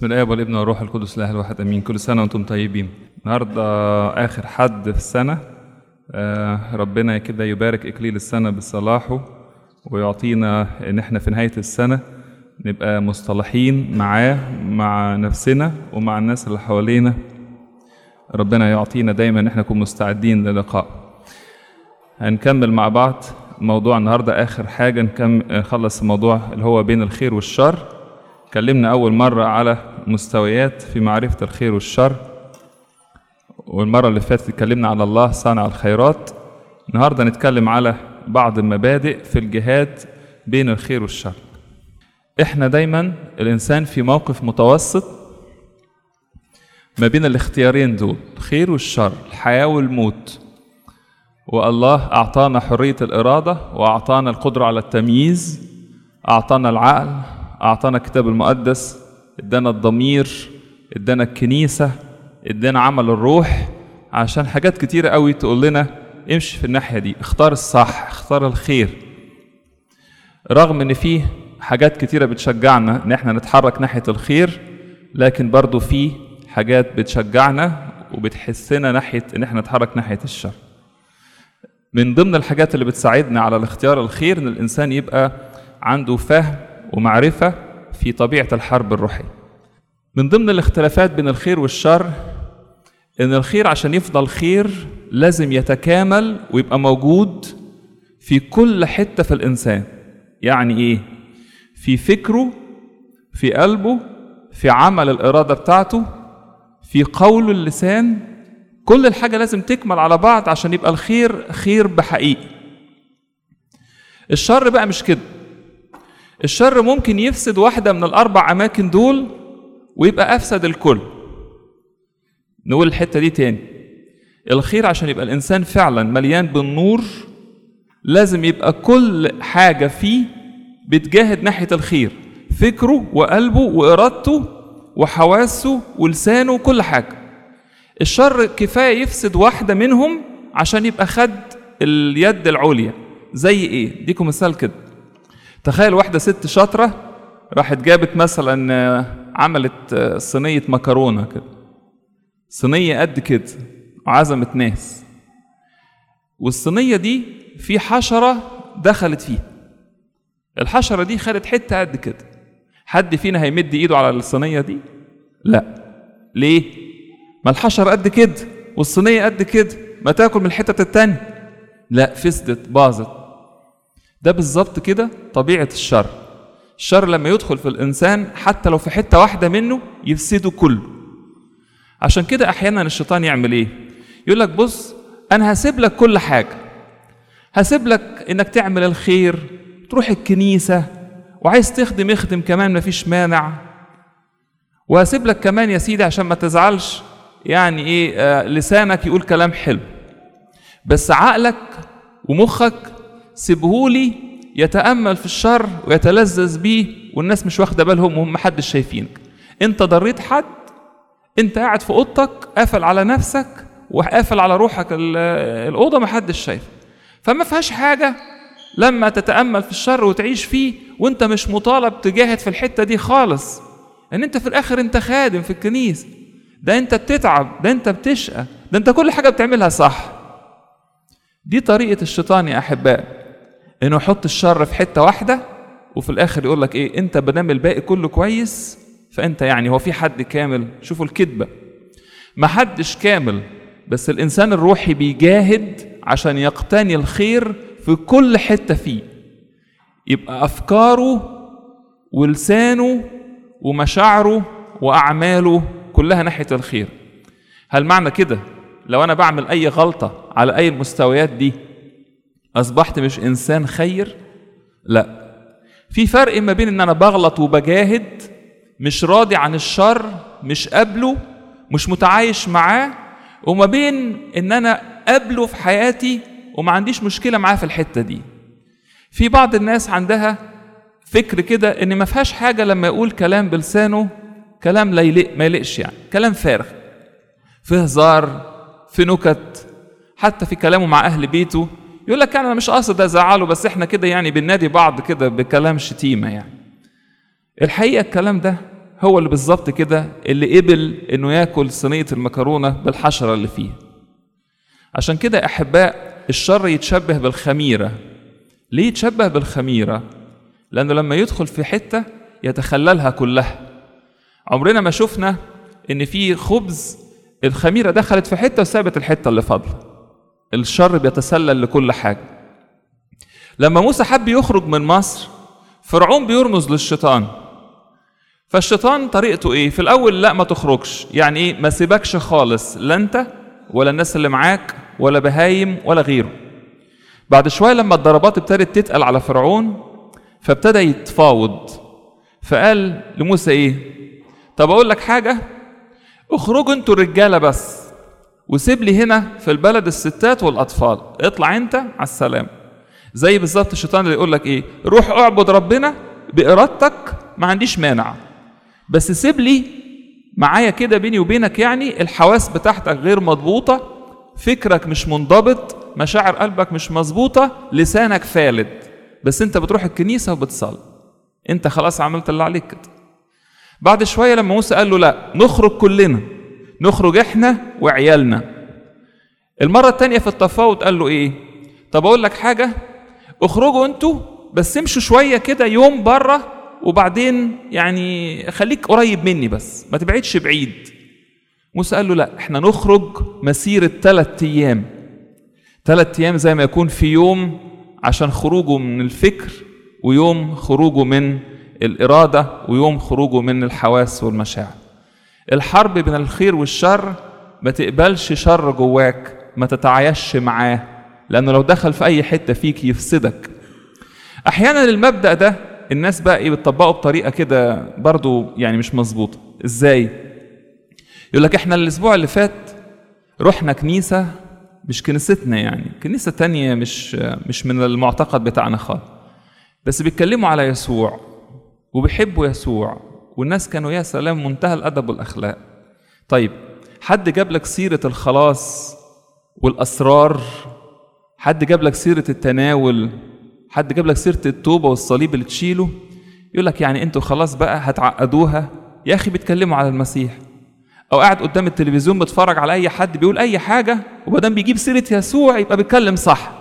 بسم الله والابن والروح القدس الاله الواحد امين كل سنه وانتم طيبين النهارده اخر حد في السنه آه، ربنا كده يبارك اكليل السنه بصلاحه ويعطينا ان احنا في نهايه السنه نبقى مصطلحين معاه مع نفسنا ومع الناس اللي حوالينا ربنا يعطينا دايما ان احنا نكون مستعدين للقاء هنكمل مع بعض موضوع النهارده اخر حاجه نكمل نخلص الموضوع اللي هو بين الخير والشر اتكلمنا اول مره على مستويات في معرفه الخير والشر والمره اللي فاتت اتكلمنا على الله صانع الخيرات النهارده نتكلم على بعض المبادئ في الجهاد بين الخير والشر احنا دايما الانسان في موقف متوسط ما بين الاختيارين دول الخير والشر الحياه والموت والله اعطانا حريه الاراده واعطانا القدره على التمييز اعطانا العقل اعطانا الكتاب المقدس ادانا الضمير ادانا الكنيسه ادانا عمل الروح عشان حاجات كتيره قوي تقول لنا امشي في الناحيه دي اختار الصح اختار الخير رغم ان فيه حاجات كتيره بتشجعنا ان احنا نتحرك ناحيه الخير لكن برضو في حاجات بتشجعنا وبتحسنا ناحيه ان احنا نتحرك ناحيه الشر من ضمن الحاجات اللي بتساعدنا على الاختيار الخير ان الانسان يبقى عنده فهم ومعرفه في طبيعه الحرب الروحيه من ضمن الاختلافات بين الخير والشر ان الخير عشان يفضل خير لازم يتكامل ويبقى موجود في كل حته في الانسان يعني ايه في فكره في قلبه في عمل الاراده بتاعته في قول اللسان كل الحاجه لازم تكمل على بعض عشان يبقى الخير خير بحقيقي الشر بقى مش كده الشر ممكن يفسد واحده من الاربع اماكن دول ويبقى افسد الكل نقول الحته دي تاني الخير عشان يبقى الانسان فعلا مليان بالنور لازم يبقى كل حاجه فيه بتجاهد ناحيه الخير فكره وقلبه وارادته وحواسه ولسانه وكل حاجه الشر كفايه يفسد واحده منهم عشان يبقى خد اليد العليا زي ايه اديكم مثال كده تخيل واحده ست شاطره راحت جابت مثلا عملت صينيه مكرونه كده صينيه قد كده وعزمت ناس والصينيه دي في حشره دخلت فيها الحشره دي خدت حته قد كده حد فينا هيمد ايده على الصينيه دي لا ليه ما الحشره قد كده والصينيه قد كده ما تاكل من الحتة التانية لا فسدت باظت ده بالظبط كده طبيعة الشر الشر لما يدخل في الإنسان حتى لو في حتة واحدة منه يفسده كله عشان كده أحيانا الشيطان يعمل إيه يقول لك بص أنا هسيب لك كل حاجة هسيب لك إنك تعمل الخير تروح الكنيسة وعايز تخدم اخدم كمان مفيش مانع وهسيب لك كمان يا سيدي عشان ما تزعلش يعني ايه آه لسانك يقول كلام حلو بس عقلك ومخك سيبهولي يتامل في الشر ويتلذذ بيه والناس مش واخده بالهم وهم محدش شايفينك انت ضريت حد انت قاعد في اوضتك قافل على نفسك وقافل على روحك الاوضه محدش شايف فما فيهاش حاجه لما تتامل في الشر وتعيش فيه وانت مش مطالب تجاهد في الحته دي خالص ان انت في الاخر انت خادم في الكنيسه ده انت بتتعب ده انت بتشقى ده انت كل حاجه بتعملها صح دي طريقه الشيطان يا احباء انه يحط الشر في حته واحده وفي الاخر يقول لك ايه انت بدام الباقي كله كويس فانت يعني هو في حد كامل شوفوا الكذبه ما حدش كامل بس الانسان الروحي بيجاهد عشان يقتني الخير في كل حته فيه يبقى افكاره ولسانه ومشاعره واعماله كلها ناحيه الخير هل معنى كده لو انا بعمل اي غلطه على اي المستويات دي اصبحت مش انسان خير لا في فرق ما بين ان انا بغلط وبجاهد مش راضي عن الشر مش قابله مش متعايش معاه وما بين ان انا قابله في حياتي وما عنديش مشكله معاه في الحته دي في بعض الناس عندها فكر كده ان ما فيهاش حاجه لما يقول كلام بلسانه كلام لا يليق ما يليقش يعني كلام فارغ في هزار في نكت حتى في كلامه مع اهل بيته يقول لك انا مش قاصد ازعله بس احنا كده يعني بننادي بعض كده بكلام شتيمه يعني الحقيقه الكلام ده هو اللي بالظبط كده اللي قبل انه ياكل صينيه المكرونه بالحشره اللي فيها عشان كده يا احباء الشر يتشبه بالخميره ليه يتشبه بالخميره لانه لما يدخل في حته يتخللها كلها عمرنا ما شفنا ان في خبز الخميره دخلت في حته وسابت الحته اللي فاضله الشر بيتسلل لكل حاجه لما موسى حب يخرج من مصر فرعون بيرمز للشيطان فالشيطان طريقته ايه في الاول لا ما تخرجش يعني ايه ما سيبكش خالص لا انت ولا الناس اللي معاك ولا بهايم ولا غيره بعد شويه لما الضربات ابتدت تتقل على فرعون فابتدى يتفاوض فقال لموسى ايه طب اقول لك حاجه اخرجوا انتوا الرجاله بس وسيب لي هنا في البلد الستات والاطفال اطلع انت على السلام زي بالظبط الشيطان اللي يقول لك ايه روح اعبد ربنا بارادتك ما عنديش مانع بس سيب لي معايا كده بيني وبينك يعني الحواس بتاعتك غير مضبوطه فكرك مش منضبط مشاعر قلبك مش مظبوطه لسانك فالد بس انت بتروح الكنيسه وبتصلي انت خلاص عملت اللي عليك كده بعد شويه لما موسى قال له لا نخرج كلنا نخرج احنا وعيالنا المره الثانيه في التفاوض قال له ايه طب اقول لك حاجه اخرجوا انتوا بس امشوا شويه كده يوم بره وبعدين يعني خليك قريب مني بس ما تبعدش بعيد موسى قال له لا احنا نخرج مسيرة ثلاث ايام ثلاث ايام زي ما يكون في يوم عشان خروجه من الفكر ويوم خروجه من الإرادة ويوم خروجه من الحواس والمشاعر الحرب بين الخير والشر ما تقبلش شر جواك ما تتعايش معاه لأنه لو دخل في أي حتة فيك يفسدك أحيانا المبدأ ده الناس بقى إيه بتطبقه بطريقة كده برضو يعني مش مظبوطة إزاي؟ يقول لك إحنا الأسبوع اللي فات رحنا كنيسة مش كنيستنا يعني كنيسة تانية مش مش من المعتقد بتاعنا خالص بس بيتكلموا على يسوع وبيحبوا يسوع والناس كانوا يا سلام منتهى الأدب والأخلاق طيب حد جاب لك سيرة الخلاص والأسرار حد جاب لك سيرة التناول حد جاب لك سيرة التوبة والصليب اللي تشيله يقول لك يعني انتوا خلاص بقى هتعقدوها يا أخي بيتكلموا على المسيح او قاعد قدام التلفزيون بتفرج على اي حد بيقول اي حاجه وبدام بيجيب سيره يسوع يبقى بيتكلم صح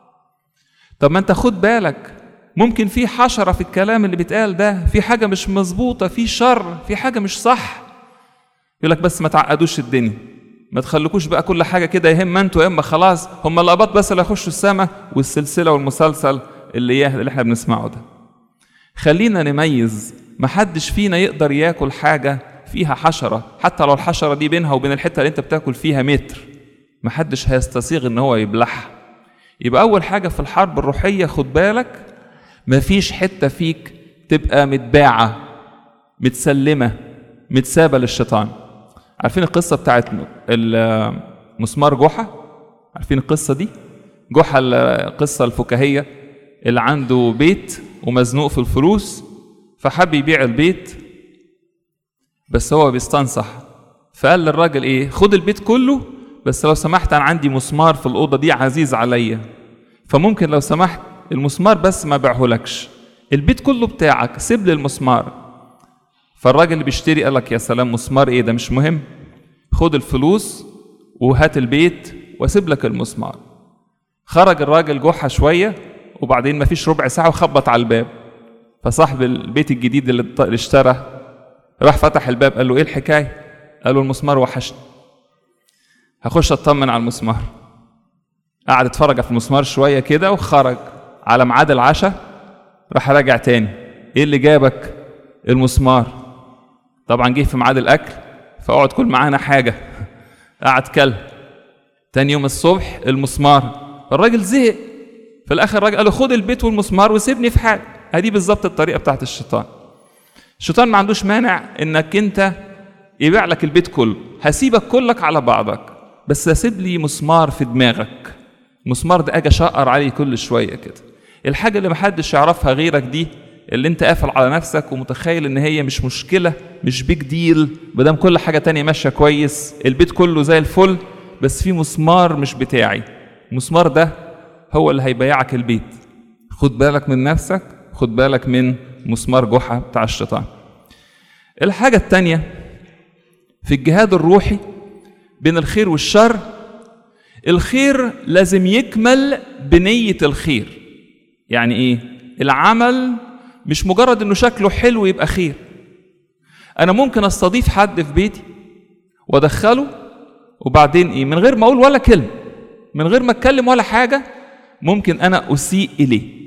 طب ما انت خد بالك ممكن في حشره في الكلام اللي بيتقال ده في حاجه مش مظبوطه في شر في حاجه مش صح يقول لك بس ما تعقدوش الدنيا ما تخليكوش بقى كل حاجه كده يهم انتوا يا اما خلاص هم الاباط بس اللي هيخشوا السماء والسلسله والمسلسل اللي اياه اللي احنا بنسمعه ده خلينا نميز محدش فينا يقدر ياكل حاجه فيها حشرة حتى لو الحشرة دي بينها وبين الحتة اللي انت بتاكل فيها متر محدش هيستسيغ ان هو يبلعها يبقى اول حاجة في الحرب الروحية خد بالك مفيش حتة فيك تبقى متباعة متسلمة متسابة للشيطان عارفين القصة بتاعت مسمار جحا عارفين القصة دي جحا القصة الفكاهية اللي عنده بيت ومزنوق في الفلوس فحب يبيع البيت بس هو بيستنصح فقال للراجل ايه خد البيت كله بس لو سمحت انا عندي مسمار في الاوضه دي عزيز عليا فممكن لو سمحت المسمار بس ما بيعهولكش البيت كله بتاعك سيب لي المسمار فالراجل اللي بيشتري قال لك يا سلام مسمار ايه ده مش مهم خد الفلوس وهات البيت واسيب لك المسمار خرج الراجل جحا شويه وبعدين ما فيش ربع ساعه وخبط على الباب فصاحب البيت الجديد اللي اشترى راح فتح الباب قال له ايه الحكايه قال له المسمار وحشني هخش اطمن على المسمار قعد اتفرج في المسمار شويه كده وخرج على ميعاد العشاء راح راجع تاني ايه اللي جابك المسمار طبعا جه في ميعاد الاكل فاقعد كل معانا حاجه قعد كل تاني يوم الصبح المسمار الراجل زهق في الاخر الراجل قال له خد البيت والمسمار وسيبني في حالي ادي بالظبط الطريقه بتاعت الشيطان الشيطان ما عندوش مانع انك انت يبيع لك البيت كله هسيبك كلك على بعضك بس هسيب لي مسمار في دماغك المسمار ده اجي اشقر عليه كل شويه كده الحاجه اللي محدش يعرفها غيرك دي اللي انت قافل على نفسك ومتخيل ان هي مش مشكله مش بيج ديل مادام كل حاجه تانية ماشيه كويس البيت كله زي الفل بس في مسمار مش بتاعي المسمار ده هو اللي هيبيعك البيت خد بالك من نفسك خد بالك من مسمار جحا بتاع الشيطان الحاجة التانية في الجهاد الروحي بين الخير والشر الخير لازم يكمل بنية الخير يعني ايه العمل مش مجرد انه شكله حلو يبقى خير انا ممكن استضيف حد في بيتي وادخله وبعدين ايه من غير ما اقول ولا كلمه من غير ما اتكلم ولا حاجه ممكن انا اسيء اليه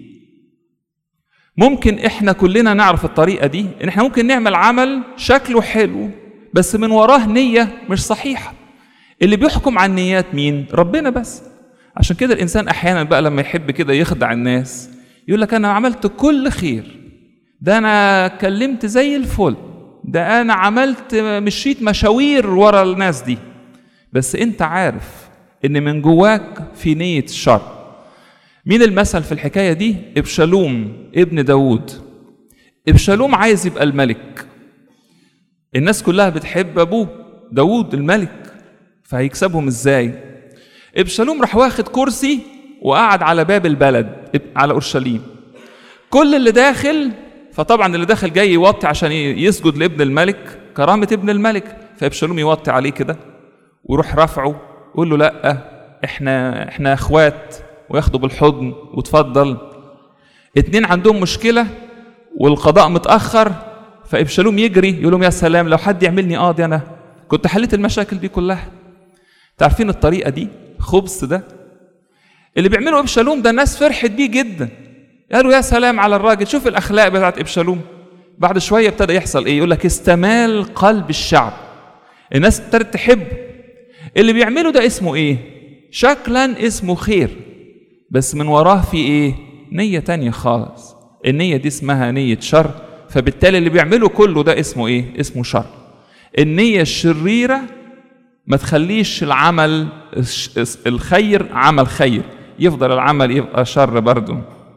ممكن احنا كلنا نعرف الطريقه دي ان احنا ممكن نعمل عمل شكله حلو بس من وراه نيه مش صحيحه اللي بيحكم على النيات مين ربنا بس عشان كده الانسان احيانا بقى لما يحب كده يخدع الناس يقول لك انا عملت كل خير ده انا كلمت زي الفل ده انا عملت مشيت مشاوير ورا الناس دي بس انت عارف ان من جواك في نية شر مين المثل في الحكاية دي ابشالوم ابن داود ابشالوم عايز يبقى الملك الناس كلها بتحب ابوه داود الملك فهيكسبهم ازاي ابشالوم راح واخد كرسي وقعد على باب البلد على اورشليم كل اللي داخل فطبعا اللي داخل جاي يوطي عشان يسجد لابن الملك كرامة ابن الملك فابشالوم يوطي عليه كده ويروح رافعه يقول له لا احنا احنا اخوات وياخده بالحضن وتفضل اتنين عندهم مشكلة والقضاء متأخر فابشالوم يجري يقول لهم يا سلام لو حد يعملني قاضي انا كنت حليت المشاكل دي كلها تعرفين الطريقة دي خبز ده اللي بيعمله ابشالوم ده الناس فرحت بيه جدا قالوا يا سلام على الراجل شوف الاخلاق بتاعت ابشالوم بعد شويه ابتدى يحصل ايه يقول لك استمال قلب الشعب الناس ابتدت تحب اللي بيعمله ده اسمه ايه شكلا اسمه خير بس من وراه في ايه نيه تانية خالص النيه دي اسمها نيه شر فبالتالي اللي بيعمله كله ده اسمه ايه اسمه شر النيه الشريره ما تخليش العمل الخير عمل خير يفضل العمل يبقى شر برضه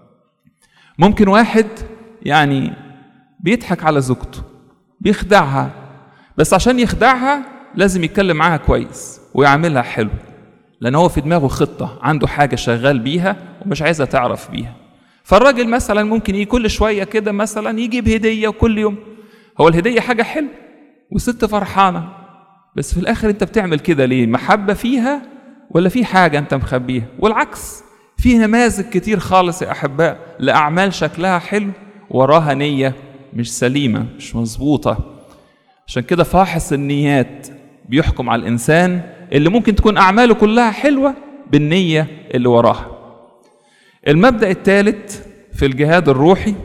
ممكن واحد يعني بيضحك على زوجته بيخدعها بس عشان يخدعها لازم يتكلم معاها كويس ويعملها حلو لان هو في دماغه خطه عنده حاجه شغال بيها ومش عايزها تعرف بيها فالراجل مثلا ممكن يجي كل شويه كده مثلا يجيب هديه وكل يوم هو الهديه حاجه حلوه والست فرحانه بس في الاخر انت بتعمل كده ليه محبه فيها ولا في حاجه انت مخبيها والعكس في نماذج كتير خالص يا احباء لاعمال شكلها حلو وراها نيه مش سليمه مش مظبوطه عشان كده فاحص النيات بيحكم على الانسان اللي ممكن تكون اعماله كلها حلوه بالنيه اللي وراها المبدا الثالث في الجهاد الروحي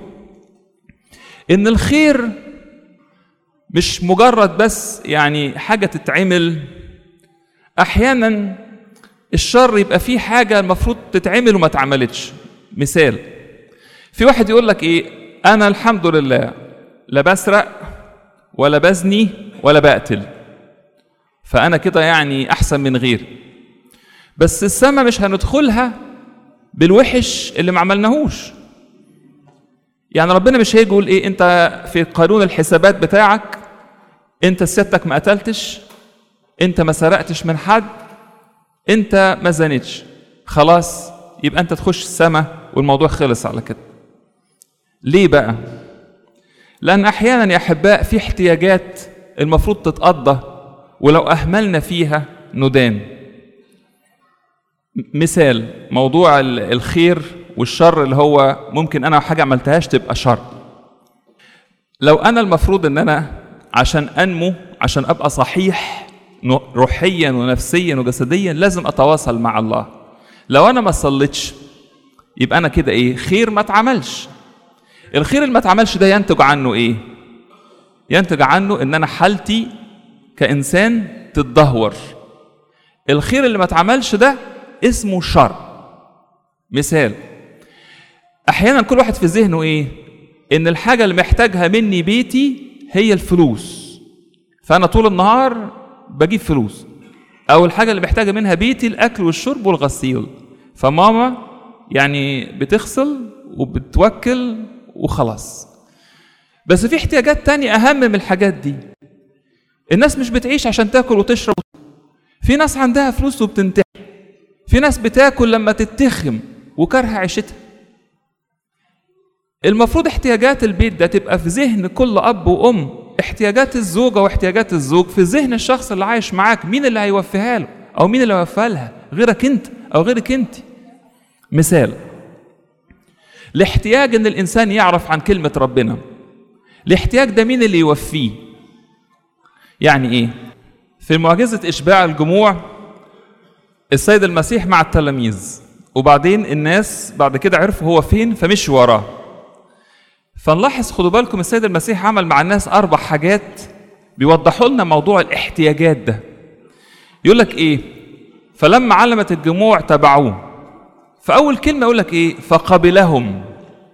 ان الخير مش مجرد بس يعني حاجه تتعمل احيانا الشر يبقى فيه حاجه المفروض تتعمل وما اتعملتش مثال في واحد يقول لك ايه انا الحمد لله لا بسرق ولا بزني ولا بقتل فانا كده يعني احسن من غيري بس السما مش هندخلها بالوحش اللي ما عملناهوش يعني ربنا مش هيجي يقول ايه انت في قانون الحسابات بتاعك انت سيادتك ما قتلتش انت ما سرقتش من حد انت ما زنتش خلاص يبقى انت تخش السما والموضوع خلص على كده ليه بقى لان احيانا يا احباء في احتياجات المفروض تتقضى ولو اهملنا فيها ندان مثال موضوع الخير والشر اللي هو ممكن انا حاجه عملتهاش تبقى شر لو انا المفروض ان انا عشان انمو عشان ابقى صحيح روحيا ونفسيا وجسديا لازم اتواصل مع الله لو انا ما صليتش يبقى انا كده ايه خير ما اتعملش الخير اللي ما اتعملش ده ينتج عنه ايه ينتج عنه ان انا حالتي كانسان تتدهور الخير اللي ما اتعملش ده اسمه شر مثال احيانا كل واحد في ذهنه ايه ان الحاجه اللي محتاجها مني بيتي هي الفلوس فانا طول النهار بجيب فلوس او الحاجه اللي محتاجه منها بيتي الاكل والشرب والغسيل فماما يعني بتغسل وبتوكل وخلاص بس في احتياجات تانية اهم من الحاجات دي الناس مش بتعيش عشان تاكل وتشرب في ناس عندها فلوس وبتنتحر في ناس بتاكل لما تتخم وكارهه عيشتها المفروض احتياجات البيت ده تبقى في ذهن كل اب وام احتياجات الزوجة واحتياجات الزوج في ذهن الشخص اللي عايش معاك مين اللي هيوفيها له أو مين اللي هيوفيها لها غيرك أنت أو غيرك أنت مثال الاحتياج ان الانسان يعرف عن كلمه ربنا الاحتياج ده مين اللي يوفيه يعني ايه في معجزه اشباع الجموع السيد المسيح مع التلاميذ وبعدين الناس بعد كده عرفوا هو فين فمشوا وراه فنلاحظ خدوا بالكم السيد المسيح عمل مع الناس اربع حاجات بيوضحوا لنا موضوع الاحتياجات ده يقول لك ايه فلما علمت الجموع تبعوه فأول كلمة يقول لك إيه؟ فقبلهم.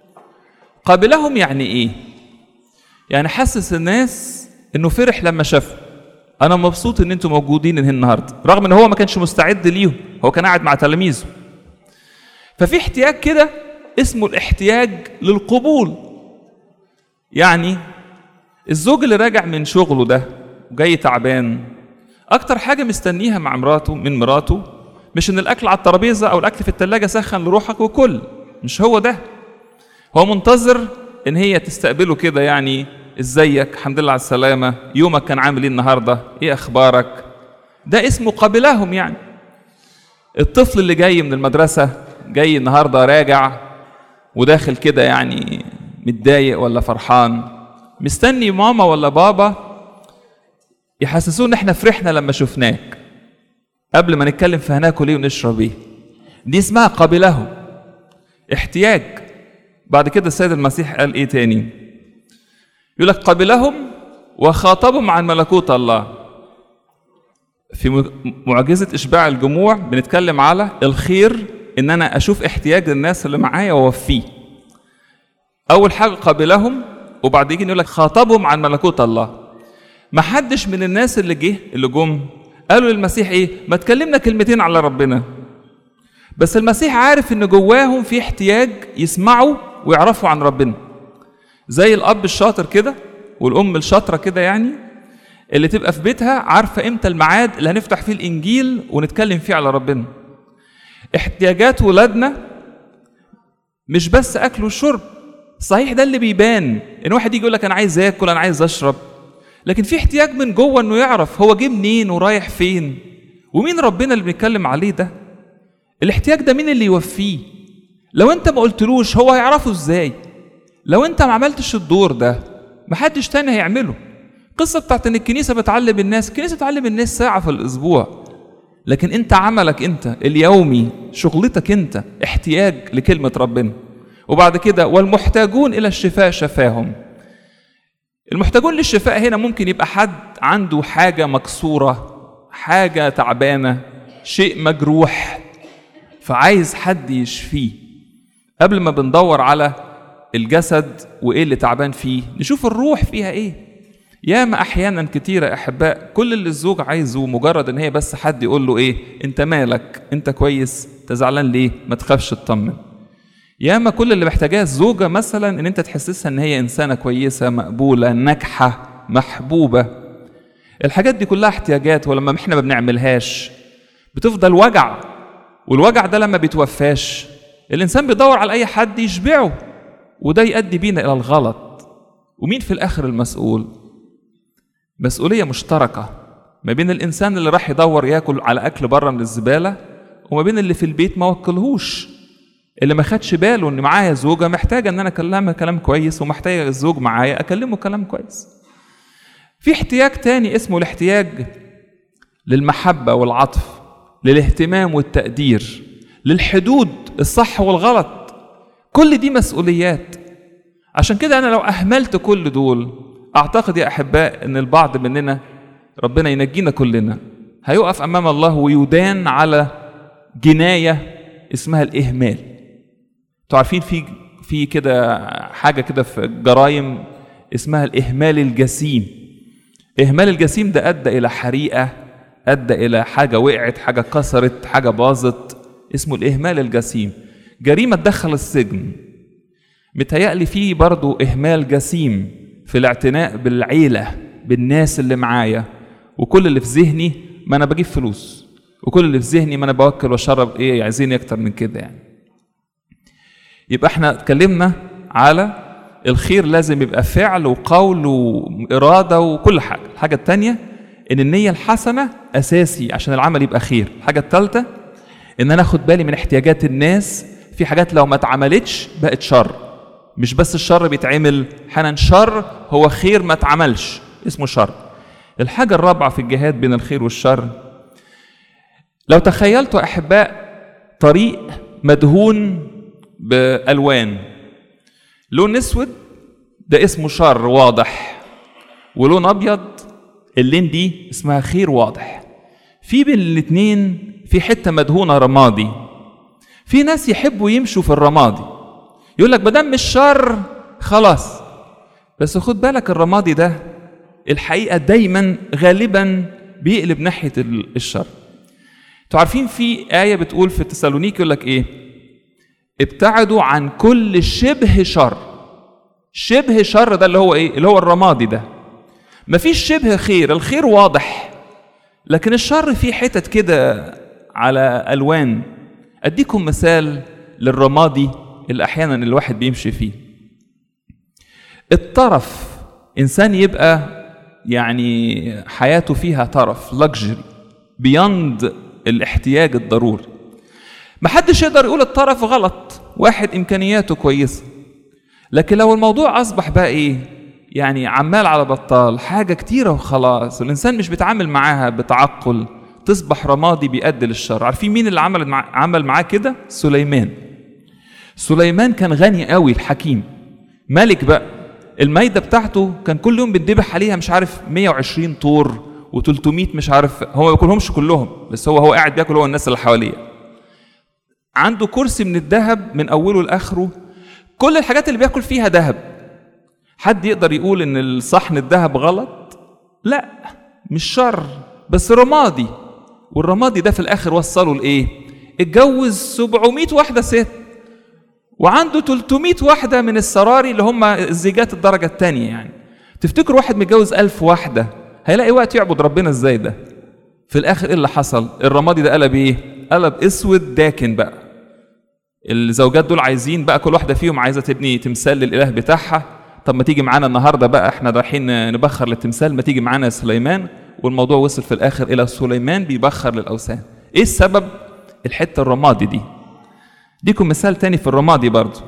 قبلهم يعني إيه؟ يعني حسس الناس إنه فرح لما شافهم. أنا مبسوط إن أنتم موجودين هنا النهاردة، رغم إن هو ما كانش مستعد ليهم، هو كان قاعد مع تلاميذه. ففي احتياج كده اسمه الاحتياج للقبول. يعني الزوج اللي راجع من شغله ده وجاي تعبان أكتر حاجة مستنيها مع مراته من مراته مش ان الاكل على الترابيزه او الاكل في الثلاجه سخن لروحك وكل مش هو ده هو منتظر ان هي تستقبله كده يعني ازيك الحمد لله على السلامه يومك كان عامل ايه النهارده ايه اخبارك ده اسمه قبلهم يعني الطفل اللي جاي من المدرسه جاي النهارده راجع وداخل كده يعني متضايق ولا فرحان مستني ماما ولا بابا يحسسوه ان احنا فرحنا لما شفناك قبل ما نتكلم في هناكل ايه ونشرب ايه دي اسمها قبلهم احتياج بعد كده السيد المسيح قال ايه تاني يقول لك قبلهم وخاطبهم عن ملكوت الله في معجزة إشباع الجموع بنتكلم على الخير إن أنا أشوف احتياج الناس اللي معايا وأوفيه. أول حاجة قبلهم وبعد يجي يقول لك خاطبهم عن ملكوت الله. ما حدش من الناس اللي جه اللي جم قالوا للمسيح ايه ما تكلمنا كلمتين على ربنا بس المسيح عارف ان جواهم في احتياج يسمعوا ويعرفوا عن ربنا زي الاب الشاطر كده والام الشاطره كده يعني اللي تبقى في بيتها عارفه امتى الميعاد اللي هنفتح فيه الانجيل ونتكلم فيه على ربنا احتياجات ولادنا مش بس اكل وشرب صحيح ده اللي بيبان ان واحد يجي يقول لك انا عايز اكل انا عايز اشرب لكن في احتياج من جوه انه يعرف هو جه منين ورايح فين ومين ربنا اللي بنتكلم عليه ده الاحتياج ده مين اللي يوفيه لو انت ما قلتلوش هو هيعرفه ازاي لو انت ما عملتش الدور ده محدش تاني هيعمله القصة بتاعت ان الكنيسة بتعلم الناس الكنيسة بتعلم الناس ساعة في الاسبوع لكن انت عملك انت اليومي شغلتك انت احتياج لكلمة ربنا وبعد كده والمحتاجون الى الشفاء شفاهم المحتاجون للشفاء هنا ممكن يبقى حد عنده حاجة مكسورة حاجة تعبانة شيء مجروح فعايز حد يشفيه قبل ما بندور على الجسد وايه اللي تعبان فيه نشوف الروح فيها ايه ياما احيانا كتيرة احباء كل اللي الزوج عايزه مجرد ان هي بس حد يقول له ايه انت مالك انت كويس انت زعلان ليه ما تخافش اطمن ياما كل اللي محتاجاه الزوجة مثلا ان انت تحسسها ان هي انسانة كويسة مقبولة ناجحة محبوبة الحاجات دي كلها احتياجات ولما احنا ما بنعملهاش بتفضل وجع والوجع ده لما بيتوفاش الانسان بيدور على اي حد يشبعه وده يؤدي بينا الى الغلط ومين في الاخر المسؤول مسؤوليه مشتركه ما بين الانسان اللي راح يدور ياكل على اكل بره من الزباله وما بين اللي في البيت ما وكلهوش اللي ما خدش باله ان معايا زوجه محتاجه ان انا اكلمها كلام كويس ومحتاجه الزوج معايا اكلمه كلام كويس في احتياج تاني اسمه الاحتياج للمحبه والعطف للاهتمام والتقدير للحدود الصح والغلط كل دي مسؤوليات عشان كده انا لو اهملت كل دول اعتقد يا احباء ان البعض مننا ربنا ينجينا كلنا هيقف امام الله ويدان على جنايه اسمها الاهمال انتوا عارفين في في كده حاجه كده في الجرايم اسمها الاهمال الجسيم اهمال الجسيم ده ادى الى حريقه ادى الى حاجه وقعت حاجه كسرت حاجه باظت اسمه الاهمال الجسيم جريمه تدخل السجن متهيألي فيه برضو اهمال جسيم في الاعتناء بالعيله بالناس اللي معايا وكل اللي في ذهني ما انا بجيب فلوس وكل اللي في ذهني ما انا بوكل واشرب ايه عايزين اكتر من كده يعني يبقى احنا اتكلمنا على الخير لازم يبقى فعل وقول وإرادة وكل حاجة الحاجة التانية إن النية الحسنة أساسي عشان العمل يبقى خير الحاجة التالتة إن أنا أخد بالي من احتياجات الناس في حاجات لو ما اتعملتش بقت شر مش بس الشر بيتعمل حالا شر هو خير ما اتعملش اسمه شر الحاجة الرابعة في الجهاد بين الخير والشر لو تخيلتوا أحباء طريق مدهون بألوان لون اسود ده اسمه شر واضح ولون ابيض اللين دي اسمها خير واضح في بين الاتنين في حته مدهونه رمادي في ناس يحبوا يمشوا في الرمادي يقول لك بدم مش شر خلاص بس خد بالك الرمادي ده الحقيقه دايما غالبا بيقلب ناحيه الشر انتوا عارفين في ايه بتقول في تسالونيك يقول لك ايه ابتعدوا عن كل شبه شر شبه شر ده اللي هو ايه اللي هو الرمادي ده مفيش شبه خير الخير واضح لكن الشر فيه حتت كده على الوان اديكم مثال للرمادي اللي احيانا الواحد بيمشي فيه الطرف انسان يبقى يعني حياته فيها طرف لكجري بيند الاحتياج الضروري محدش يقدر يقول الطرف غلط واحد امكانياته كويسه لكن لو الموضوع اصبح بقى ايه يعني عمال على بطال حاجه كتيره وخلاص والانسان مش بيتعامل معاها بتعقل تصبح رمادي بيؤدي للشر عارفين مين اللي عمل مع... عمل معاه كده سليمان سليمان كان غني قوي الحكيم ملك بقى المايده بتاعته كان كل يوم بيتذبح عليها مش عارف 120 طور و300 مش عارف هو ما بياكلهمش كلهم بس هو هو قاعد بياكل هو الناس اللي حواليه عنده كرسي من الذهب من اوله لاخره كل الحاجات اللي بياكل فيها ذهب حد يقدر يقول ان الصحن الذهب غلط لا مش شر بس رمادي والرمادي ده في الاخر وصله لايه اتجوز 700 واحده ست وعنده 300 واحده من السراري اللي هم الزيجات الدرجه الثانيه يعني تفتكر واحد متجوز ألف واحده هيلاقي وقت يعبد ربنا ازاي ده في الاخر ايه اللي حصل الرمادي ده قلب ايه قلب اسود داكن بقى الزوجات دول عايزين بقى كل واحده فيهم عايزه تبني تمثال للاله بتاعها طب ما تيجي معانا النهارده بقى احنا رايحين نبخر للتمثال ما تيجي معانا يا سليمان والموضوع وصل في الاخر الى سليمان بيبخر للاوثان ايه السبب الحته الرمادي دي ديكم مثال تاني في الرمادي برضو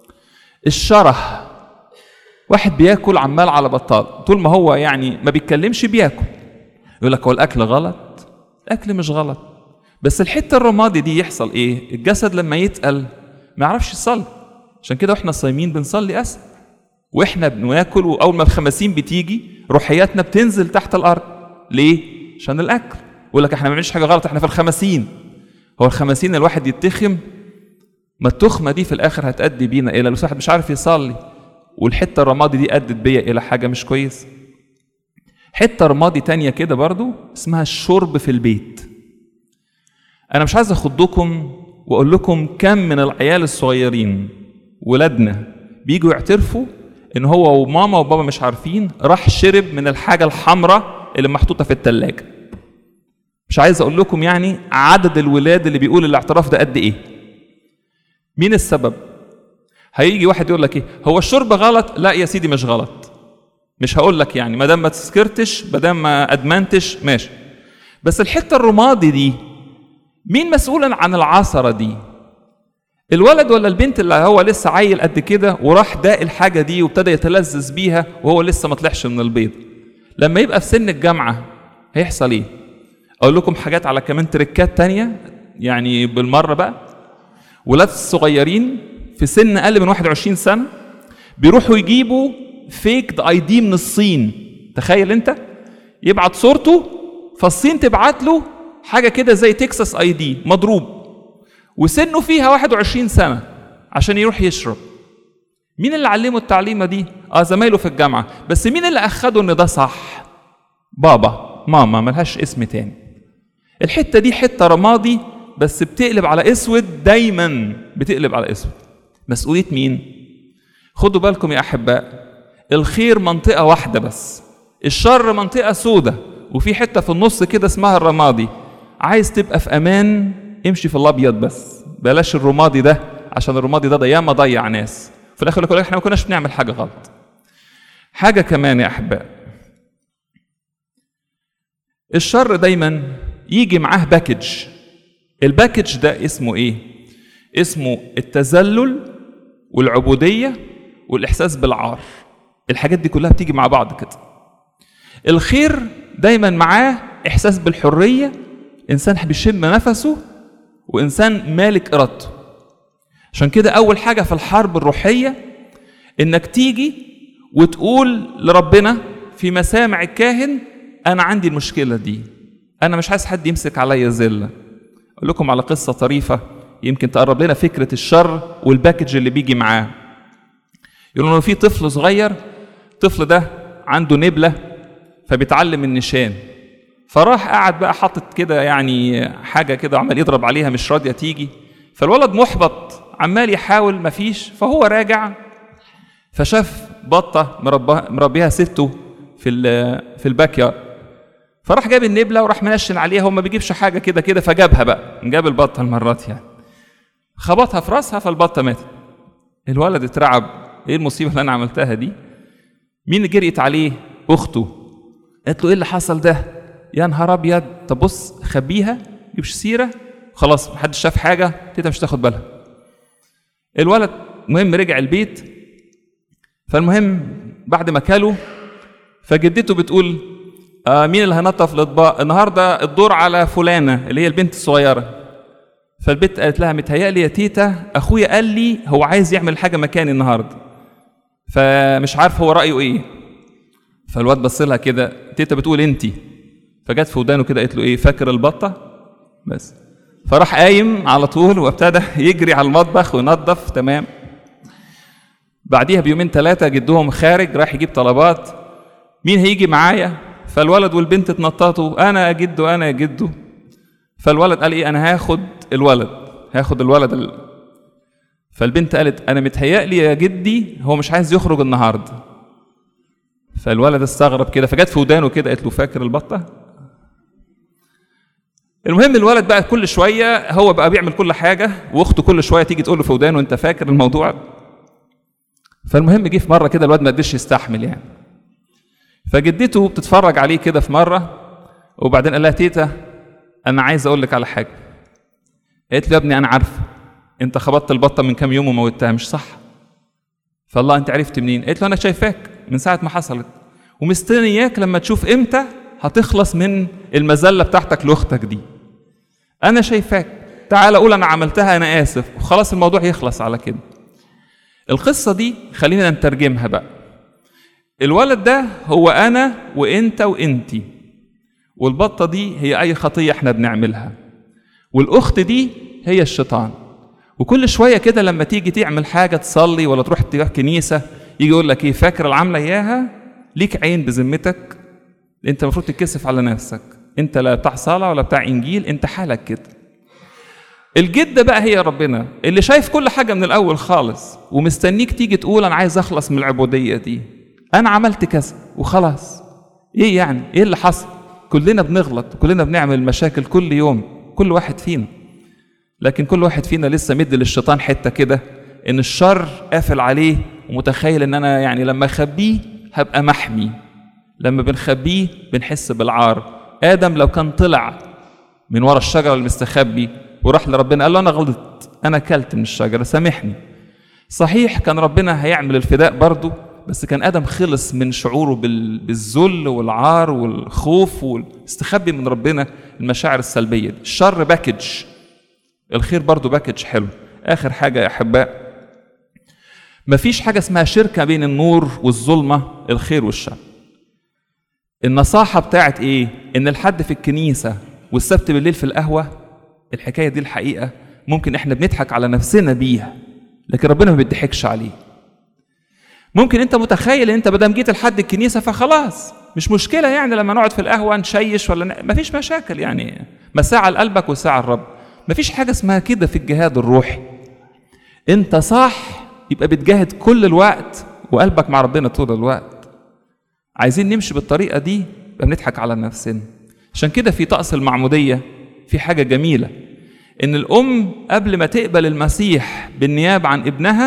الشره واحد بياكل عمال على بطال طول ما هو يعني ما بيتكلمش بياكل يقول لك هو الاكل غلط الاكل مش غلط بس الحته الرمادي دي يحصل ايه الجسد لما يتقل ما يعرفش يصلي عشان كده واحنا صايمين بنصلي اسهل واحنا بناكل واول ما الخمسين بتيجي روحياتنا بتنزل تحت الارض ليه عشان الاكل يقول لك احنا ما بنعملش حاجه غلط احنا في الخمسين هو الخمسين الواحد يتخم ما التخمه دي في الاخر هتأدي بينا الى الواحد مش عارف يصلي والحته الرمادي دي ادت بيا الى حاجه مش كويس حته رمادي تانية كده برضو اسمها الشرب في البيت انا مش عايز اخضكم واقول لكم كم من العيال الصغيرين ولادنا بيجوا يعترفوا ان هو وماما وبابا مش عارفين راح شرب من الحاجه الحمراء اللي محطوطه في الثلاجه مش عايز اقول لكم يعني عدد الولاد اللي بيقول الاعتراف ده قد ايه مين السبب هيجي واحد يقول لك ايه هو الشرب غلط لا يا سيدي مش غلط مش هقول لك يعني ما دام ما تسكرتش ما دام ما ادمنتش ماشي بس الحته الرمادي دي مين مسؤول عن العصره دي الولد ولا البنت اللي هو لسه عيل قد كده وراح داق الحاجه دي وابتدى يتلذذ بيها وهو لسه ما طلعش من البيض لما يبقى في سن الجامعه هيحصل ايه اقول لكم حاجات على كمان تركات تانية يعني بالمره بقى ولاد الصغيرين في سن اقل من 21 سنه بيروحوا يجيبوا فيك اي دي من الصين تخيل انت يبعت صورته فالصين تبعت له حاجه كده زي تكساس اي دي مضروب وسنه فيها 21 سنه عشان يروح يشرب مين اللي علمه التعليمه دي اه زمايله في الجامعه بس مين اللي اخده ان ده صح بابا ماما ملهاش اسم تاني الحته دي حته رمادي بس بتقلب على اسود دايما بتقلب على اسود مسؤوليه مين خدوا بالكم يا احباء الخير منطقه واحده بس الشر منطقه سودة وفي حته في النص كده اسمها الرمادي عايز تبقى في امان امشي في الابيض بس بلاش الرمادي ده عشان الرمادي ده, ده ياما ضيع ناس في الاخر يقول لك احنا ما كناش بنعمل حاجه غلط حاجه كمان يا احباء الشر دايما يجي معاه باكج الباكج ده اسمه ايه اسمه التذلل والعبوديه والاحساس بالعار الحاجات دي كلها بتيجي مع بعض كده الخير دايما معاه احساس بالحريه انسان بيشم نفسه وانسان مالك ارادته عشان كده اول حاجه في الحرب الروحيه انك تيجي وتقول لربنا في مسامع الكاهن انا عندي المشكله دي انا مش عايز حد يمسك عليا زله اقول لكم على قصه طريفه يمكن تقرب لنا فكره الشر والباكج اللي بيجي معاه يقولوا انه في طفل صغير الطفل ده عنده نبله فبيتعلم النشان فراح قعد بقى حاطط كده يعني حاجه كده عمال يضرب عليها مش راضيه تيجي فالولد محبط عمال يحاول مفيش فهو راجع فشاف بطه مربيها سته في في الباك يارد فراح جاب النبله وراح منشن عليها هو ما بيجيبش حاجه كده كده فجابها بقى جاب البطه المرات يعني خبطها في راسها فالبطه ماتت الولد اترعب ايه المصيبه اللي انا عملتها دي مين جريت عليه اخته قالت له ايه اللي حصل ده يا نهار ابيض طب بص خبيها جيبش سيره خلاص محدش شاف حاجه تيتا مش تاخد بالها الولد المهم رجع البيت فالمهم بعد ما كلوا فجدته بتقول آه مين اللي هنطف الاطباق النهارده الدور على فلانه اللي هي البنت الصغيره فالبنت قالت لها متهيألي يا تيتا اخويا قال لي هو عايز يعمل حاجه مكاني النهارده فمش عارف هو رايه ايه فالواد بص لها كده تيتا بتقول انت فجت في ودانه كده قالت له ايه فاكر البطه بس فراح قايم على طول وابتدى يجري على المطبخ وينظف تمام بعديها بيومين ثلاثه جدهم خارج راح يجيب طلبات مين هيجي معايا فالولد والبنت اتنططوا انا يا جدو انا يا جدو فالولد قال ايه انا هاخد الولد هاخد الولد ال... فالبنت قالت انا متهيألي يا جدي هو مش عايز يخرج النهارده فالولد استغرب كده فجت في ودانه كده قالت له فاكر البطه المهم الولد بقى كل شويه هو بقى بيعمل كل حاجه واخته كل شويه تيجي تقول له في ودانه انت فاكر الموضوع فالمهم جه في مره كده الواد ما قدرش يستحمل يعني فجدته بتتفرج عليه كده في مره وبعدين قال لها تيتا انا عايز اقول لك على حاجه قالت له يا ابني انا عارفه انت خبطت البطه من كام يوم وموتها مش صح فالله انت عرفت منين قالت له انا شايفاك من ساعه ما حصلت ومستنياك لما تشوف امتى هتخلص من المذله بتاعتك لاختك دي انا شايفاك تعال قول انا عملتها انا اسف وخلاص الموضوع يخلص على كده القصه دي خلينا نترجمها بقى الولد ده هو انا وانت وانتي والبطه دي هي اي خطيه احنا بنعملها والاخت دي هي الشيطان وكل شويه كده لما تيجي تعمل حاجه تصلي ولا تروح تروح كنيسه يجي يقول لك ايه فاكر العامله اياها ليك عين بذمتك انت المفروض تتكسف على نفسك انت لا بتاع صلاه ولا بتاع انجيل انت حالك كده الجدة بقى هي ربنا اللي شايف كل حاجة من الأول خالص ومستنيك تيجي تقول أنا عايز أخلص من العبودية دي أنا عملت كذا وخلاص إيه يعني إيه اللي حصل كلنا بنغلط كلنا بنعمل مشاكل كل يوم كل واحد فينا لكن كل واحد فينا لسه مد للشيطان حتة كده إن الشر قافل عليه ومتخيل إن أنا يعني لما أخبيه هبقى محمي لما بنخبيه بنحس بالعار آدم لو كان طلع من ورا الشجرة المستخبي وراح لربنا قال له أنا غلطت أنا أكلت من الشجرة سامحني صحيح كان ربنا هيعمل الفداء برضه بس كان آدم خلص من شعوره بالذل والعار والخوف والاستخبي من ربنا المشاعر السلبية دي. الشر باكج الخير برضه باكج حلو آخر حاجة يا أحباء مفيش حاجة اسمها شركة بين النور والظلمة الخير والشر النصاحة بتاعت ايه ان الحد في الكنيسة والسبت بالليل في القهوة الحكاية دي الحقيقة ممكن احنا بنضحك على نفسنا بيها لكن ربنا ما بيضحكش عليه ممكن انت متخيل ان انت بدل جيت لحد الكنيسة فخلاص مش مشكلة يعني لما نقعد في القهوة نشيش ولا ن... مفيش مشاكل يعني مساعة لقلبك وساعة الرب مفيش حاجة اسمها كده في الجهاد الروحي انت صح يبقى بتجاهد كل الوقت وقلبك مع ربنا طول الوقت عايزين نمشي بالطريقة دي يبقى بنضحك على نفسنا عشان كده في طقس المعمودية في حاجة جميلة إن الأم قبل ما تقبل المسيح بالنيابة عن ابنها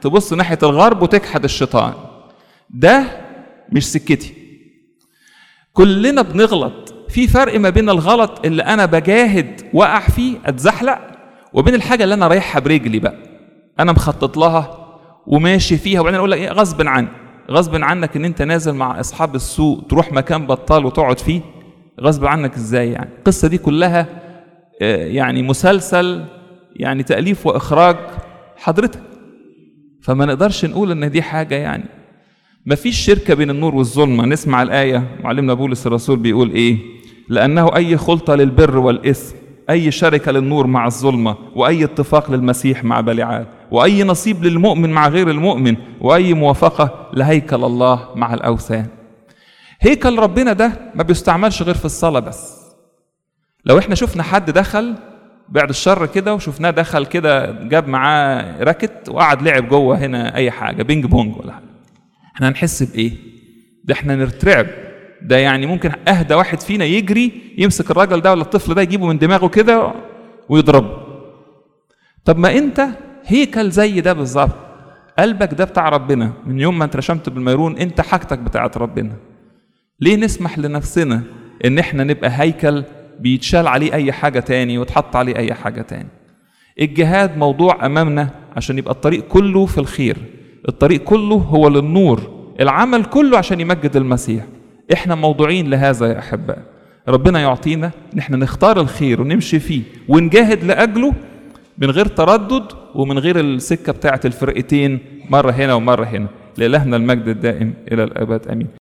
تبص ناحيه الغرب وتكحد الشيطان ده مش سكتي كلنا بنغلط في فرق ما بين الغلط اللي انا بجاهد واقع فيه اتزحلق وبين الحاجه اللي انا رايحها برجلي بقى انا مخطط لها وماشي فيها وبعدين اقول لك ايه غصب عني غصب عنك ان انت نازل مع اصحاب السوق تروح مكان بطال وتقعد فيه غصب عنك ازاي يعني القصه دي كلها آه، يعني مسلسل يعني تاليف واخراج حضرتك فما نقدرش نقول ان دي حاجه يعني ما فيش شركة بين النور والظلمة نسمع الآية معلمنا بولس الرسول بيقول إيه لأنه أي خلطة للبر والإثم أي شركة للنور مع الظلمة وأي اتفاق للمسيح مع بلعال وأي نصيب للمؤمن مع غير المؤمن وأي موافقة لهيكل الله مع الأوثان هيكل ربنا ده ما بيستعملش غير في الصلاة بس لو احنا شفنا حد دخل بعد الشر كده وشفناه دخل كده جاب معاه راكت وقعد لعب جوه هنا اي حاجه بينج بونج ولا حاجه احنا هنحس بايه ده احنا نرتعب ده يعني ممكن اهدى واحد فينا يجري يمسك الراجل ده ولا الطفل ده يجيبه من دماغه كده ويضربه طب ما انت هيكل زي ده بالظبط قلبك ده بتاع ربنا من يوم ما انت رشمت بالميرون انت حاجتك بتاعت ربنا ليه نسمح لنفسنا ان احنا نبقى هيكل بيتشال عليه اي حاجه تاني وتحط عليه اي حاجه تاني الجهاد موضوع امامنا عشان يبقى الطريق كله في الخير الطريق كله هو للنور العمل كله عشان يمجد المسيح احنا موضوعين لهذا يا احباء ربنا يعطينا ان احنا نختار الخير ونمشي فيه ونجاهد لاجله من غير تردد ومن غير السكه بتاعه الفرقتين مره هنا ومره هنا لالهنا المجد الدائم الى الابد امين